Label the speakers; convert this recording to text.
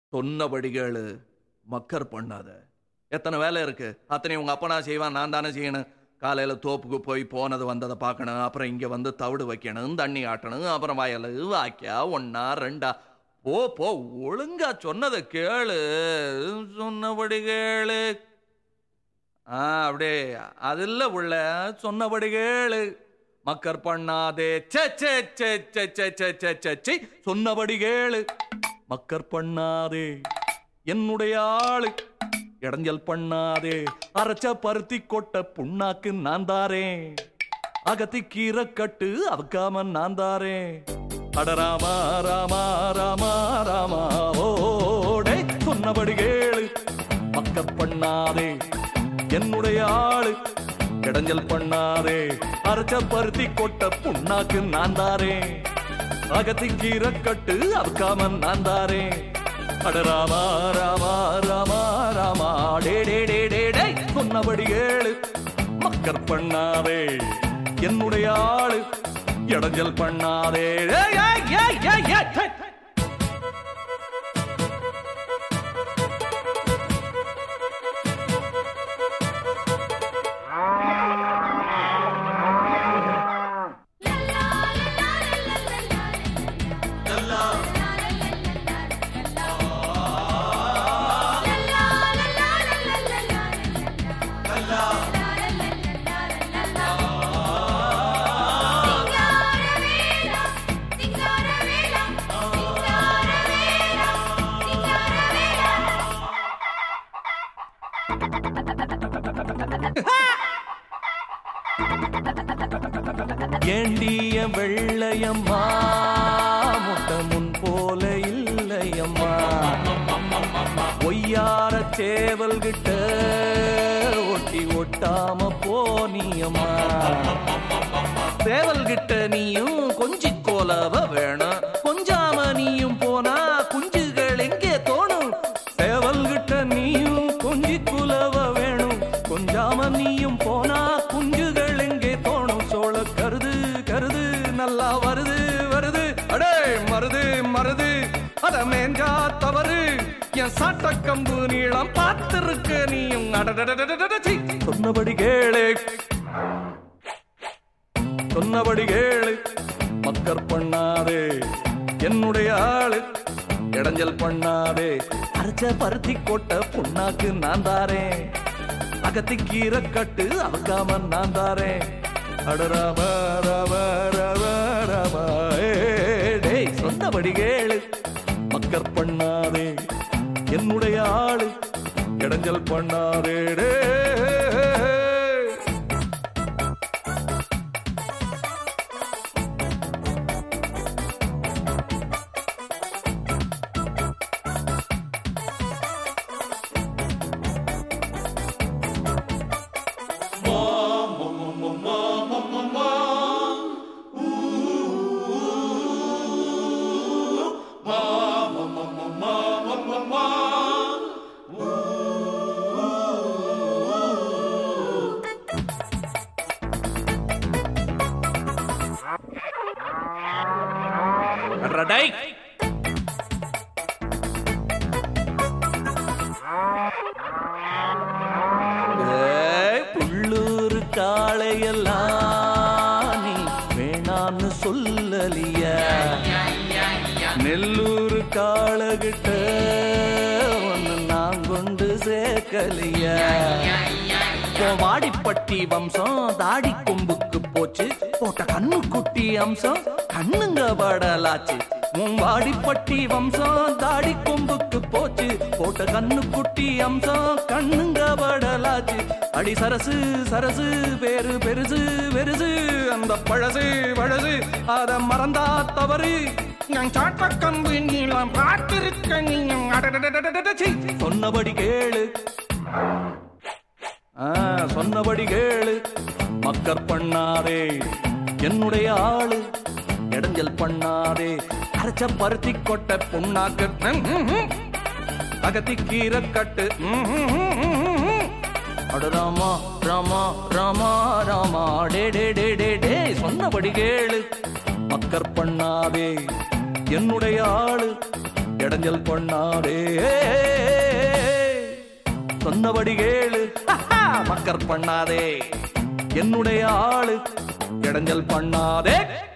Speaker 1: சொன்னபடி கேளு மக்கர் பண்ணாத எத்தனை வேலை இருக்கு அத்தனை உங்க அப்பனா செய்வான் நான் தானே செய்யணும் காலையில தோப்புக்கு போய் போனது வந்ததை பார்க்கணும் அப்புறம் இங்க வந்து தவிடு வைக்கணும் தண்ணி ஆட்டணும் அப்புறம் வயல் வாக்கியா ஒன்னா ரெண்டா போ போ ஒழுங்கா சொன்னதை கேளு சொன்னபடி கேளு ஆ அப்படியே அது இல்ல உள்ள சொன்னபடி கேளு மக்கர் பண்ணாதே சே சே சே சே சே சே சே சே சே சொன்னபடி கேளு மக்கர் பண்ணாதே என்னுடைய ஆளு இடைஞ்சல் பண்ணாதே அரைச்ச பருத்தி கொட்ட புண்ணாக்கு நான் தாரேன் அகத்தி கீரை கட்டு அவக்காம நான் தாரேன் அட ராமா ராமா ராமா ராமா ஓடே சொன்னபடி கேளு மக்கர் பண்ணாதே என்னுடைய ஆளு இடைஞ்சல் பண்ணாதே அரைச்ச பருத்தி கொட்ட புண்ணாக்கு நான் தாரேன் அகத்தி கீரை கட்டு அவக்காம நான் தாரேன் அட ராமா ராமா ராமா ராமா டே டே டே டே டே சொன்னபடி ஏழு மக்கர் பண்ணாதே என்னுடைய ஆளு இடைஞ்சல் பண்ணாதே ஏய், ஏய், ஏய், ஏய், ஏய், ஏய். ஏண்டிய வெள்ளையம்மா முட்ட முன் போல இல்லையம்மா ஒய்யார சேவல் கிட்ட ஒட்டி ஒட்டாம போனியம்மா சேவல் கிட்ட நீயும் கொஞ்சி கோலவ வேணும் கொஞ்சாம நீயும் போனா குஞ்சுகள் எங்கே தோணும் சேவல் கிட்ட நீயும் கொஞ்சி குலவ வேணும் கொஞ்சாம நீயும் போனா குஞ்சுகள் எங்கே தோணும் சோழ கருது கருது நல்லா வருது வருது அடே மருது மருது அத மேஞ்சா தவறு என் சாட்ட கம்பு நீளம் பார்த்திருக்க நீயும் அடடடடடட, சீ. சொன்னபடி கேளு சொன்னபடி கேளு மக்கர் பண்ணாதே என்னுடைய ஆளு இடைஞ்சல் பண்ணாதே அரைச்ச பருத்தி கொட்ட புண்ணாக்கு நான் தாரேன் அகத்தி கீரை கட்டு அவக்காம நான் தாரேன் அட ராம ராம ராம ராம ஏ, டேய் சொன்னபடி கேளு மக்கர் பண்ணாதே என்னுடைய ஆளு இடைஞ்சல் பண்ணாதே டே அடடை ஏய், புள்ளூர் காளையெல்லாம் நீ வேணான்னு சொல்லலிய நெல்லூர் காளகிட்ட ஒன்னு நான் கொண்டு சேர்க்கலிய உன் வாடிப்பட்டி வம்சம் தாடி கொம்புக்கு போச்சு போட்ட கண்ணு குட்டி அம்சம் கண்ணுங்க படலாச்சு உன் வாடிப்பட்டி வம்சம் தாடி கொம்புக்கு போச்சு போட்ட கண்ணு குட்டி அம்சம் கண்ணுங்க படலாச்சு அடி சரசு சரசு பேரு பெருசு பெருசு அந்த பழசு பழசு அத மறந்தா தவறு நான் சாட்ட கம்பு நீளம் பார்த்திருக்க நீயும் அடடடடடடட, சீ. சொன்னபடி கேளு ஆ, சொன்னபடி கேளு மக்கர் பண்ணாதே என்னுடைய ஆளு இடைஞ்சல் பண்ணாதே அரைச்ச பருத்தி கொட்ட புண்ணாக்கு ம், ம், ம். அகத்தி கீரை கட்டு ம், ம், ம், ம், ம். அட ராமா ராமா ராமா ராமா டே டே டே டே டே சொன்னபடி கேளு மக்கர் பண்ணாதே என்னுடைய ஆளு இடைஞ்சல் பண்ணாதே சொன்னபடி கேளு மக்கர் பண்ணாதே என்னுடைய ஆளு இடைஞ்சல் பண்ணாதே